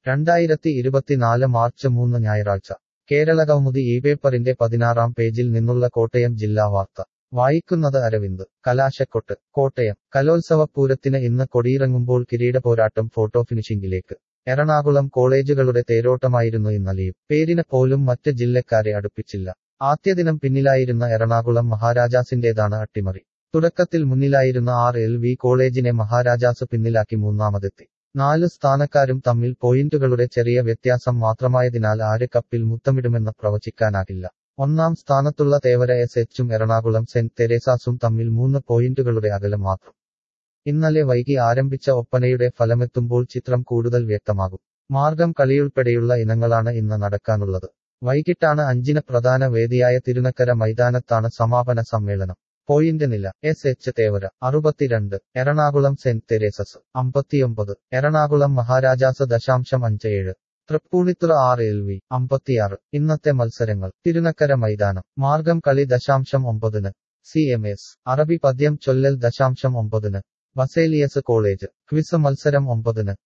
രണ്ടായിരത്തി ഇരുപത്തിനാല് മാർച്ച് മൂന്ന് ഞായറാഴ്ച കേരള കൗമുദി ഈ പേപ്പറിന്റെ പതിനാറാം പേജിൽ നിന്നുള്ള കോട്ടയം ജില്ലാ വാർത്ത വായിക്കുന്നത് അരവിന്ദ് കലാശക്കൊട്ട് കോട്ടയം കലോത്സവപ്പൂരത്തിന് ഇന്ന് കൊടിയിറങ്ങുമ്പോൾ കിരീടപോരാട്ടം ഫോട്ടോ ഫിനിഷിംഗിലേക്ക് എറണാകുളം കോളേജുകളുടെ തേരോട്ടമായിരുന്നു ഇന്നലെയും പേരിന് പോലും മറ്റ് ജില്ലക്കാരെ അടുപ്പിച്ചില്ല ആദ്യദിനം പിന്നിലായിരുന്ന എറണാകുളം മഹാരാജാസിന്റേതാണ് അട്ടിമറി തുടക്കത്തിൽ മുന്നിലായിരുന്ന ആർ എൽ വി കോളേജിനെ മഹാരാജാസ് പിന്നിലാക്കി മൂന്നാമതെത്തി നാല് സ്ഥാനക്കാരും തമ്മിൽ പോയിന്റുകളുടെ ചെറിയ വ്യത്യാസം മാത്രമായതിനാൽ ആര് കപ്പിൽ മുത്തമിടുമെന്ന് പ്രവചിക്കാനാകില്ല ഒന്നാം സ്ഥാനത്തുള്ള തേവര എസ് എച്ചും എറണാകുളം സെന്റ് തെരേസാസും തമ്മിൽ മൂന്ന് പോയിന്റുകളുടെ അകലം മാത്രം ഇന്നലെ വൈകി ആരംഭിച്ച ഒപ്പനയുടെ ഫലമെത്തുമ്പോൾ ചിത്രം കൂടുതൽ വ്യക്തമാകും മാർഗം കളിയുൾപ്പെടെയുള്ള ഇനങ്ങളാണ് ഇന്ന് നടക്കാനുള്ളത് വൈകിട്ടാണ് അഞ്ചിന് പ്രധാന വേദിയായ തിരുനക്കര മൈതാനത്താണ് സമാപന സമ്മേളനം പോയിന്റ് നില എസ് എച്ച് തേവര അറുപത്തിരണ്ട് എറണാകുളം സെന്റ് തെരേസസ് അമ്പത്തിയൊമ്പത് എറണാകുളം മഹാരാജാസ് ദശാംശം അഞ്ച് ഏഴ് തൃപ്പൂണിത്തുറ ആർ എൽ വി അമ്പത്തിയാറ് ഇന്നത്തെ മത്സരങ്ങൾ തിരുനക്കര മൈതാനം മാർഗം കളി ദശാംശം ഒമ്പതിന് സി എം എസ് അറബി പദ്യം ചൊല്ലൽ ദശാംശം ഒമ്പതിന് ബസേലിയസ് കോളേജ് ക്വിസ് മത്സരം ഒമ്പതിന്